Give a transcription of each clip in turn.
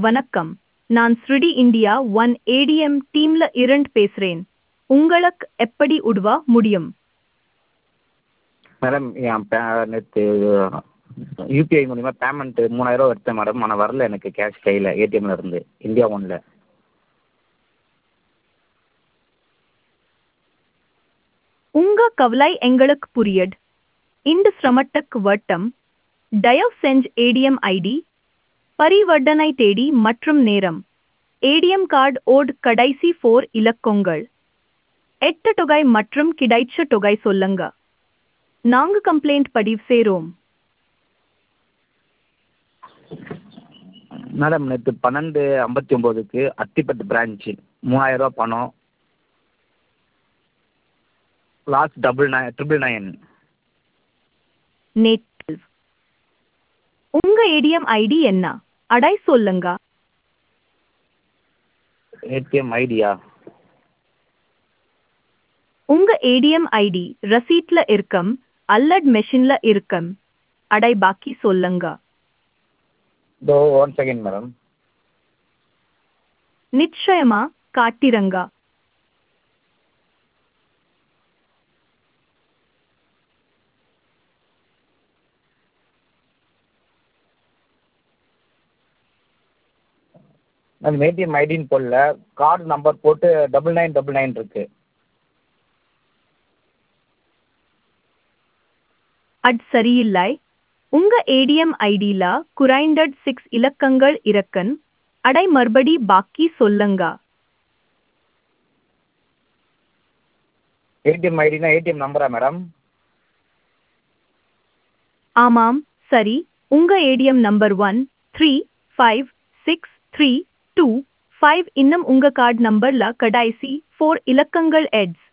வணக்கம் நான் ஸ்ருடி இந்தியா ஒன் ஏடிஎம் டீம்ல இரண்டு பேசுறேன் உங்களுக்கு எப்படி உதவ முடியும் மேடம் என் பே நேற்று யூபிஐ மூலிமா பேமெண்ட்டு மூணாயிரரூவா எடுத்தேன் மேடம் ஆனால் வரல எனக்கு கேஷ் கையில் ஏடிஎம்மில் இருந்து இந்தியா ஒனில் உங்க கவலை எங்களுக்கு புரியுது இந்த சிரமத்துக்கு வட்டம் தயவு செஞ்சு ஏடிஎம் ஐடி பரிவர்த்தனை தேதி மற்றும் நேரம் ஏடிஎம் கார்டு ஓட் கடைசி ஃபோர் இலக்கங்கள் எட்டு தொகை மற்றும் கிடைச்ச தொகை சொல்லுங்க நாங்க கம்ப்ளைண்ட் பதிவு செய்றோம் மேடம் நேற்று பன்னெண்டு ஐம்பத்தி ஒம்போதுக்கு அத்திப்பட்டு பிரான்ச்சு மூவாயிரரூவா பணம் last double nine triple nine நேற்று உங்க ஏடிஎம் ஐடி என்ன அடை சொல்லுங்க ஏடிஎம் ஐடியா உங்க ஏடிஎம் ஐடி ரசீட்ல இருக்கும் அல்லட் மெஷின்ல இருக்கும் அடை பாக்கி சொல்லுங்க இதோ ஒன் செகண்ட் மேடம் நிச்சயமா காட்டிரங்க மேம் ஏடிஎம் ஐடின்னு போடல கார்டு நம்பர் போட்டு டபுள் நைன் டபுள் நைன் இருக்கு அட் சரியில்லை உங்க ஏடிஎம் ஐடில குறைந்தட் சிக்ஸ் இலக்கங்கள் இருக்கன் அடை மறுபடி பாக்கி சொல்லுங்க ஏடிஎம் ஐடினா ஏடிஎம் நம்பரா மேடம் ஆமாம் சரி உங்க ATM number one three five six three two five இன்னும் உங்க கார்டு நம்பர்ல கடைசி ஃபோர் இலக்கங்கள் எட்ஸ்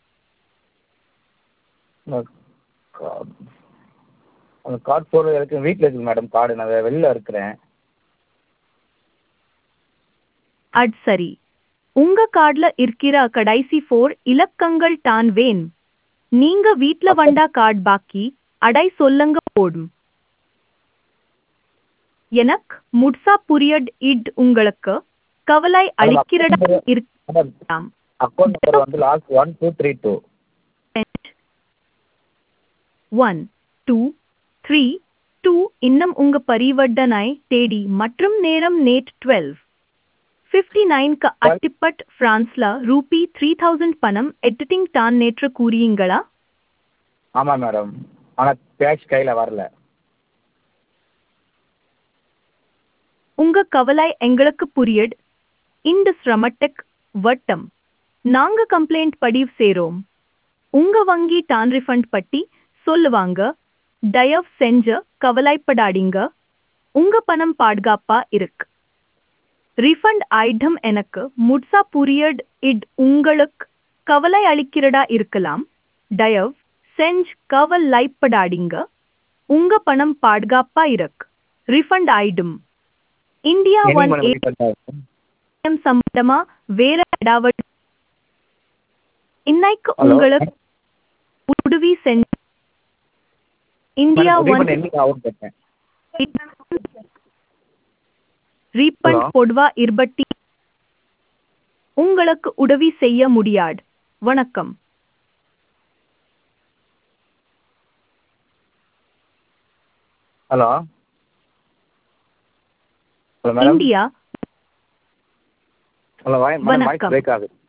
அந்த கார்டு போடுறது இருக்கு வீட்டில் இருக்குது மேடம் கார்டு நான் வெளில இருக்கிறேன் அட் சரி உங்க கார்டுல இருக்கிற கடைசி ஃபோர் இலக்கங்கள் தான் வேன் நீங்க வீட்ல வந்தா கார்டு பாக்கி அடை சொல்லுங்க போடும் எனக்கு முட்சா புரியட் இட் உங்களுக்கு கவலை அளிக்கிறதா மேடம் இருக்கலாம் அக்கௌண்ட் நம்பர் வந்து last one two three two one two three two இன்னும் உங்க பரிவர்த்தனை தேதி மற்றும் நேரம் நேட் டுவெல் ஃபிஃப்டி நைன்க்கு அட்டிப்பட் பிரான்ஸ்ல ரூபி த்ரீ தௌசண்ட் பணம் எடிட்டிங் தான் நேற்று கூறியீங்களா ஆமாம் மேடம் ஆனால் கேஷ் கையில் வரல உங்க கவலை எங்களுக்கு புரியுது இந்த சிரமத்துக்கு வட்டம் நாங்க கம்ப்ளைண்ட் பதிவு செய்றோம் உங்க வங்கி டான் ரிஃபண்ட் பட்டி சொல்லுவாங்க தயவு செஞ்சு கவலைப்படாதீங்க உங்க பணம் பாதுகாப்பா இருக்கு ரிஃபண்ட் ஐட்டம் எனக்கு முட்சா புரியட் இட் உங்களுக்கு கவலை அளிக்கிறதா இருக்கலாம் தயவு செஞ்சு கவலைப்படாதீங்க உங்க பணம் பாதுகாப்பா இருக்கு ரிஃபண்ட் ஐட்டம் இந்தியா என்னைக்கு ஒன் மேடம் ரீஃபண்ட் ஆகும் ஏடிஎம் சம்பந்தமா வேற ஏதாவது இன்னைக்கு ஹலோ உங்களுக்கு உதவி செஞ்ச இந்தியா மேடம் ஒன் ரீஃபண்ட் என்னைக்கு ஆகும் கேட்டேன் ரீபண்ட் ஹலோ பொடுவா இருபட்டி உங்களுக்கு உதவி செய்ய முடியாது வணக்கம் hello hello madam India hello வாய் மேடம் வாய்ஸ் வணக்கம் பிரேக் ஆகுது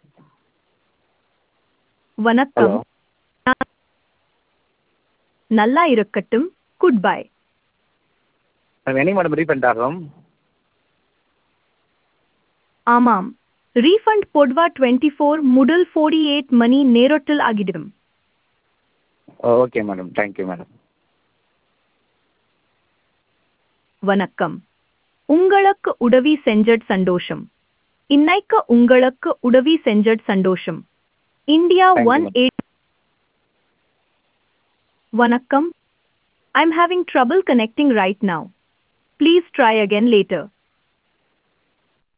வணக்கம் ஹலோ நான் நல்லா இருக்கட்டும் குட் பை மேடம் என்னைக்கு மேடம் ரீஃபண்ட் ஆகும் ஆமாம் ரீஃபண்ட் பொடுவா டுவெண்ட்டி ஃபோர் முதல் ஃபோர்டி எயிட் மணி நேரத்தில் ஆகிடும் ஓகே மேடம் தேங்க்யூ மேடம் வணக்கம் உங்களுக்கு உதவி செஞ்சட் சந்தோஷம் இன்னைக்கு உங்களுக்கு உதவி செஞ்சட் சந்தோஷம் India thank you one madam eight வணக்கம் I'm having trouble connecting right now please try again later